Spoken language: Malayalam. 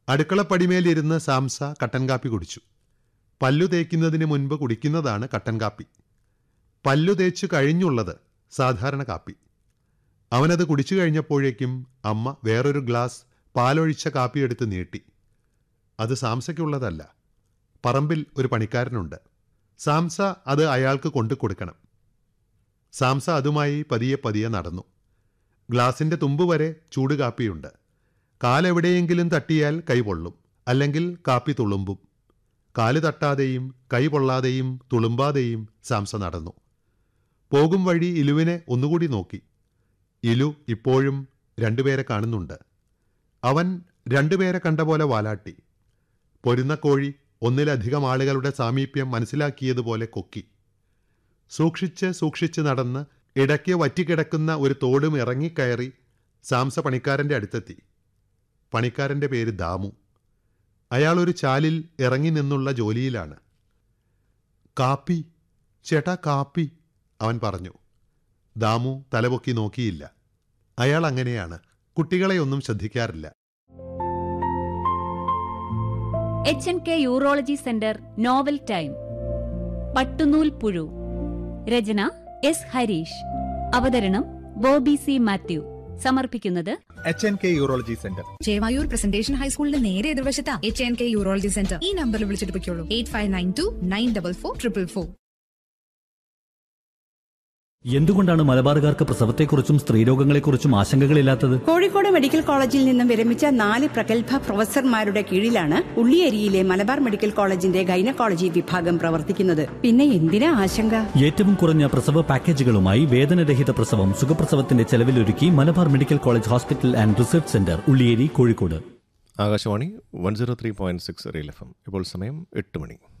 അടുക്കളപ്പടിമേലിരുന്ന് സാംസ കട്ടൻ കാപ്പി കുടിച്ചു പല്ലു തേക്കുന്നതിന് മുൻപ് കുടിക്കുന്നതാണ് കട്ടൻ കാപ്പി പല്ലു തേച്ചു കഴിഞ്ഞുള്ളത് സാധാരണ കാപ്പി അവനത് കുടിച്ചു കഴിഞ്ഞപ്പോഴേക്കും അമ്മ വേറൊരു ഗ്ലാസ് പാലൊഴിച്ച കാപ്പി എടുത്ത് നീട്ടി അത് സാംസയ്ക്കുള്ളതല്ല പറമ്പിൽ ഒരു പണിക്കാരനുണ്ട് സാംസ അത് അയാൾക്ക് കൊണ്ടു കൊടുക്കണം സാംസ അതുമായി പതിയെ പതിയെ നടന്നു ഗ്ലാസിന്റെ തുമ്പ് വരെ ചൂട് കാപ്പിയുണ്ട് കാലെവിടെയെങ്കിലും തട്ടിയാൽ കൈ പൊള്ളും അല്ലെങ്കിൽ കാപ്പി തുളുമ്പും കാല് തട്ടാതെയും കൈ പൊള്ളാതെയും തുളുമ്പാതെയും സാംസ നടന്നു പോകും വഴി ഇലുവിനെ ഒന്നുകൂടി നോക്കി ഇലു ഇപ്പോഴും രണ്ടുപേരെ കാണുന്നുണ്ട് അവൻ രണ്ടുപേരെ കണ്ട പോലെ വാലാട്ടി പൊരുന്ന കോഴി ഒന്നിലധികം ആളുകളുടെ സാമീപ്യം മനസ്സിലാക്കിയതുപോലെ കൊക്കി സൂക്ഷിച്ച് സൂക്ഷിച്ച് നടന്ന് ഇടയ്ക്ക് വറ്റിക്കിടക്കുന്ന ഒരു തോടും ഇറങ്ങിക്കയറി സാംസ പണിക്കാരൻ്റെ അടുത്തെത്തി പണിക്കാരൻ്റെ പേര് ദാമു അയാൾ ഒരു ചാലിൽ ഇറങ്ങി നിന്നുള്ള ജോലിയിലാണ് കാപ്പി ചേട്ടാ കാപ്പി അവൻ പറഞ്ഞു ദാമു തലപൊക്കി നോക്കിയില്ല അയാൾ അങ്ങനെയാണ് കുട്ടികളെയൊന്നും ശ്രദ്ധിക്കാറില്ല H N K urology centre novel time പട്ടുനൂൽ പുഴു രചന എസ് ഹരീഷ് അവതരണം ബോബി സി മാത്യു സമർപ്പിക്കുന്നത് H N K urology centre Chevayur presentation ഹൈസ്കൂളിന്റെ നേരെ എതിർവശത്താ H N K urology centre ഈ നമ്പറിൽ വിളിച്ചിട്ട് പൊയ്ക്കോളൂ eight five nine two nine double four triple four എന്തുകൊണ്ടാണ് മലബാറുകാർക്ക് പ്രസവത്തെക്കുറിച്ചും സ്ത്രീരോഗങ്ങളെക്കുറിച്ചും ആശങ്കകളില്ലാത്തത് കോഴിക്കോട് മെഡിക്കൽ കോളേജിൽ നിന്നും വിരമിച്ച നാല് പ്രഗത്ഭ പ്രൊഫസർമാരുടെ കീഴിലാണ് ഉള്ളിയേരിയിലെ മലബാർ മെഡിക്കൽ കോളേജിന്റെ ഗൈനക്കോളജി വിഭാഗം പ്രവർത്തിക്കുന്നത് പിന്നെ എന്തിനാ ആശങ്ക ഏറ്റവും കുറഞ്ഞ പ്രസവ പാക്കേജുകളുമായി വേദനരഹിത പ്രസവം സുഖപ്രസവത്തിന്റെ ചെലവിലൊരുക്കി Malabar medical college hospital and research centre Ulliyeri Kozhikode Akashvani one zero three point six real F M ഇപ്പോൾ സമയം എട്ട് മണി